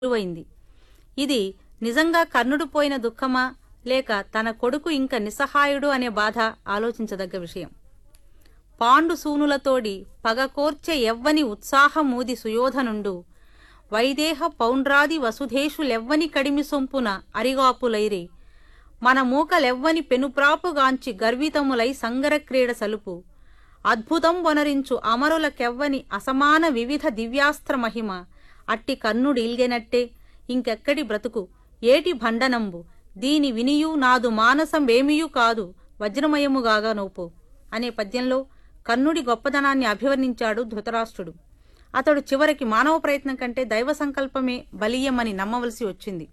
విలువైంది ఇది నిజంగా కర్ణుడు పోయిన దుఃఖమా లేక తన కొడుకు ఇంక నిస్సహాయుడు అనే బాధ ఆలోచించదగ్గ విషయం పాండు సూనులతోడి పగకోర్చె ఎవ్వని ఉత్సాహమూది సుయోధనుండు వైదేహ పౌండ్రాది వసుధేషులెవ్వని కడిమి సొంపున అరిగాపులైరి మన మూకలెవ్వని పెనుప్రాపుగాంచి గర్వితములై సంగర క్రీడ సలుపు అద్భుతం వనరించు అమరులకెవ్వని అసమాన వివిధ దివ్యాస్త్ర మహిమ అట్టి కర్ణుడిల్గెనట్టే ఇంకెక్కడి బ్రతుకు ఏటి భండనంబు దీని వినియు నాదు మానసం వేమియు కాదు వజ్రమయముగాగా నోపు అనే పద్యంలో కర్ణుడి గొప్పదనాన్ని అభివర్ణించాడు ధృతరాష్ట్రుడు అతడు చివరికి మానవ ప్రయత్నం కంటే దైవ సంకల్పమే బలీయమని నమ్మవలసి వచ్చింది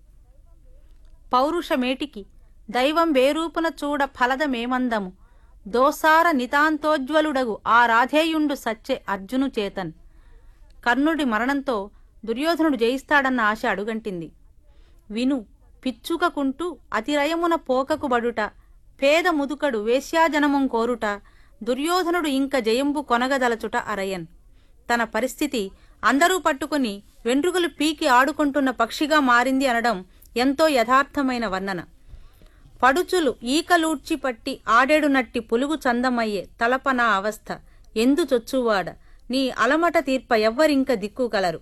పౌరుషమేటికి దైవం వేరూపున చూడ ఫలదమేమందము దోసార నితాంతోజ్వలుడగు ఆ రాధేయుండు సచ్చే అర్జును చేతన్ కర్ణుడి మరణంతో దుర్యోధనుడు జయిస్తాడన్న ఆశ అడుగంటింది విను పిచ్చుకకుంటూ అతిరయమున పోకకు బడుట పేద ముదుకడు వేశ్యాజనమం కోరుట దుర్యోధనుడు ఇంక జయంబు కొనగదలచుట అరయన్ తన పరిస్థితి అందరూ పట్టుకుని వెంట్రుకలు పీకి ఆడుకుంటున్న పక్షిగా మారింది అనడం ఎంతో యథార్థమైన వర్ణన పడుచులు ఈకలూడ్చి పట్టి ఆడేడునట్టి పులుగు చందమయ్యే తలప నా అవస్థ ఎందు చొచ్చువాడ నీ అలమట తీర్ప ఎవ్వరింక దిక్కు కలరు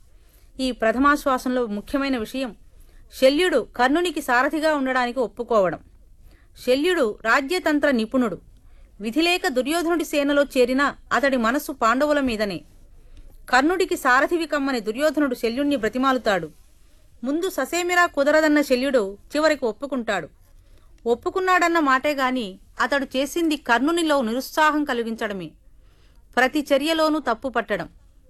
ఈ ప్రథమాశ్వాసంలో ముఖ్యమైన విషయం శల్యుడు కర్ణునికి సారథిగా ఉండడానికి ఒప్పుకోవడం శల్యుడు రాజ్యతంత్ర నిపుణుడు విధిలేక దుర్యోధనుడి సేనలో చేరినా అతడి మనస్సు పాండవుల మీదనే కర్ణుడికి సారథివి కమ్మని దుర్యోధనుడు శల్యుణ్ణి బ్రతిమాలుతాడు ముందు ససేమిరా కుదరదన్న శల్యుడు చివరికి ఒప్పుకుంటాడు ఒప్పుకున్నాడన్న మాటే గాని అతడు చేసింది కర్ణునిలో నిరుత్సాహం కలిగించడమే ప్రతి చర్యలోనూ తప్పు పట్టడం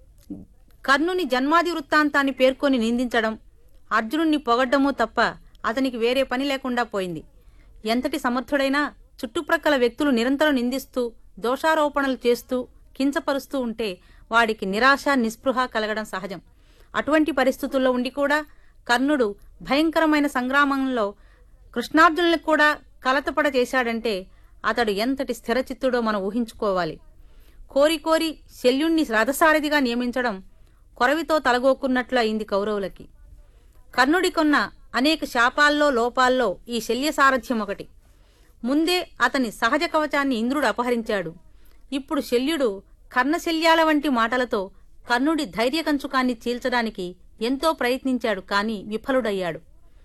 కర్ణుని జన్మాది వృత్తాంతాన్ని పేర్కొని నిందించడం అర్జునుణ్ణి పొగడ్డమూ తప్ప అతనికి వేరే పని లేకుండా పోయింది ఎంతటి సమర్థుడైనా చుట్టుప్రక్కల వ్యక్తులు నిరంతరం నిందిస్తూ దోషారోపణలు చేస్తూ కించపరుస్తూ ఉంటే వాడికి నిరాశ నిస్పృహ కలగడం సహజం అటువంటి పరిస్థితుల్లో ఉండి కూడా కర్ణుడు భయంకరమైన సంగ్రామంలో కృష్ణార్జునులకు కూడా కలతపడ చేశాడంటే అతడు ఎంతటి స్థిరచిత్తుడో మనం ఊహించుకోవాలి కోరి కోరి శల్యుణ్ణి రథసారథిగా నియమించడం కొరవితో తలగోక్కున్నట్లు అయింది కౌరవులకి కర్ణుడికొన్న అనేక శాపాల్లో లోపాల్లో ఈ శల్య సారథ్యం ఒకటి ముందే అతని సహజ కవచాన్ని ఇంద్రుడు అపహరించాడు ఇప్పుడు శల్యుడు కర్ణశల్యాల వంటి మాటలతో కర్ణుడి ధైర్య కంచుకాన్ని చీల్చడానికి ఎంతో ప్రయత్నించాడు కాని విఫలుడయ్యాడు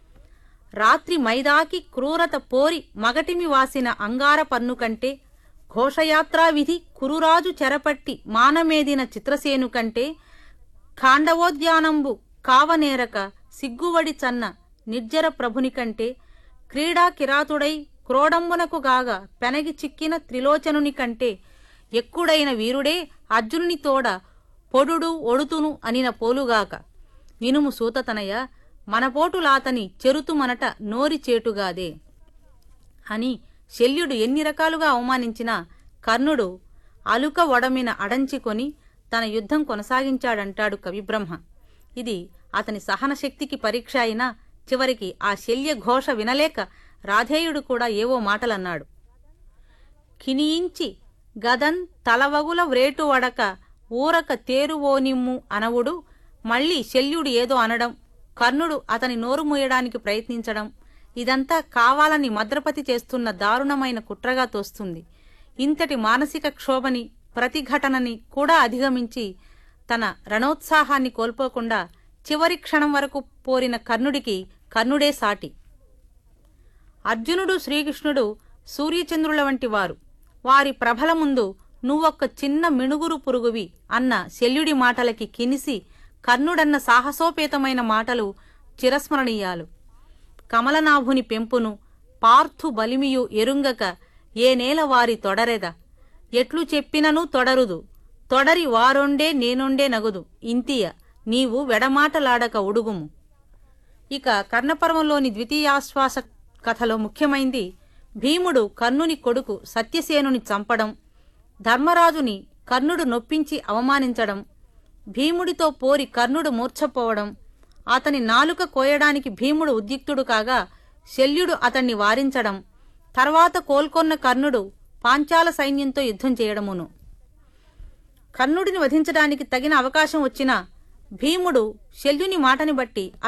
రాత్రి మైదాకి క్రూరత పోరి మగటిమి వాసిన అంగార పన్ను కంటే ఘోషయాత్రా విధి కురురాజు చెరపట్టి మానమేదిన చిత్రసేను కంటే ఖాండవోద్యానంబు కావనేరక సిగ్గువడి చన్న నిర్జర ప్రభుని కంటే క్రీడా కిరాతుడై క్రోడంబునకు గాగా పెనగి చిక్కిన త్రిలోచనుని కంటే ఎక్కుడైన వీరుడే అర్జునుని తోడ పొడుడు ఒడుతును అనిన పోలుగాక వినుము సూతతనయ మనపోటులాతని చెరుతుమనట నోరి చేటుగాదే అని శల్యుడు ఎన్ని రకాలుగా అవమానించినా కర్ణుడు అలుక వడమిన అడంచికొని తన యుద్ధం కొనసాగించాడంటాడు కవిబ్రహ్మ ఇది అతని సహనశక్తికి పరీక్ష అయినా చివరికి ఆ శల్య ఘోష వినలేక రాధేయుడు కూడా ఏవో మాటలన్నాడు కినియించి గదన్ తలవగుల వ్రేటు వడక ఊరక తేరువోనిమ్ము అనవుడు మళ్ళీ శల్యుడు ఏదో అనడం కర్ణుడు అతని నోరు మూయడానికి ప్రయత్నించడం ఇదంతా కావాలని మద్రపతి చేస్తున్న దారుణమైన కుట్రగా తోస్తుంది ఇంతటి మానసిక క్షోభని ప్రతిఘటనని కూడా అధిగమించి తన రణోత్సాహాన్ని కోల్పోకుండా చివరి క్షణం వరకు పోరిన కర్ణుడికి కర్ణుడే సాటి అర్జునుడు శ్రీకృష్ణుడు సూర్యచంద్రుల వంటి వారు వారి ప్రభల ముందు నువ్వొక్క చిన్న మిణుగురు పురుగువి అన్న శల్యుడి మాటలకి కినిసి కర్ణుడన్న సాహసోపేతమైన మాటలు చిరస్మరణీయాలు కమలనాభుని పెంపును పార్థు బలిమియు ఎరుంగక ఏ నేల వారి తొడరెద ఎట్లు చెప్పినను తొడరుదు తొడరి వారొండే నేనొండే నగుదు ఇంతియ నీవు వెడమాటలాడక ఉడుగుము ఇక కర్ణపర్వంలోని ద్వితీయాశ్వాస కథలో ముఖ్యమైంది భీముడు కర్ణుని కొడుకు సత్యసేనుని చంపడం ధర్మరాజుని కర్ణుడు నొప్పించి అవమానించడం భీముడితో పోరి కర్ణుడు మూర్ఛపోవడం అతని నాలుక కోయడానికి భీముడు ఉద్యుక్తుడు కాగా శల్యుడు అతన్ని వారించడం తర్వాత కోల్కొన్న కర్ణుడు పాంచాల సైన్యంతో యుద్ధం చేయడమును కర్ణుడిని వధించడానికి తగిన అవకాశం వచ్చినా భీముడు శల్యుని మాటని బట్టి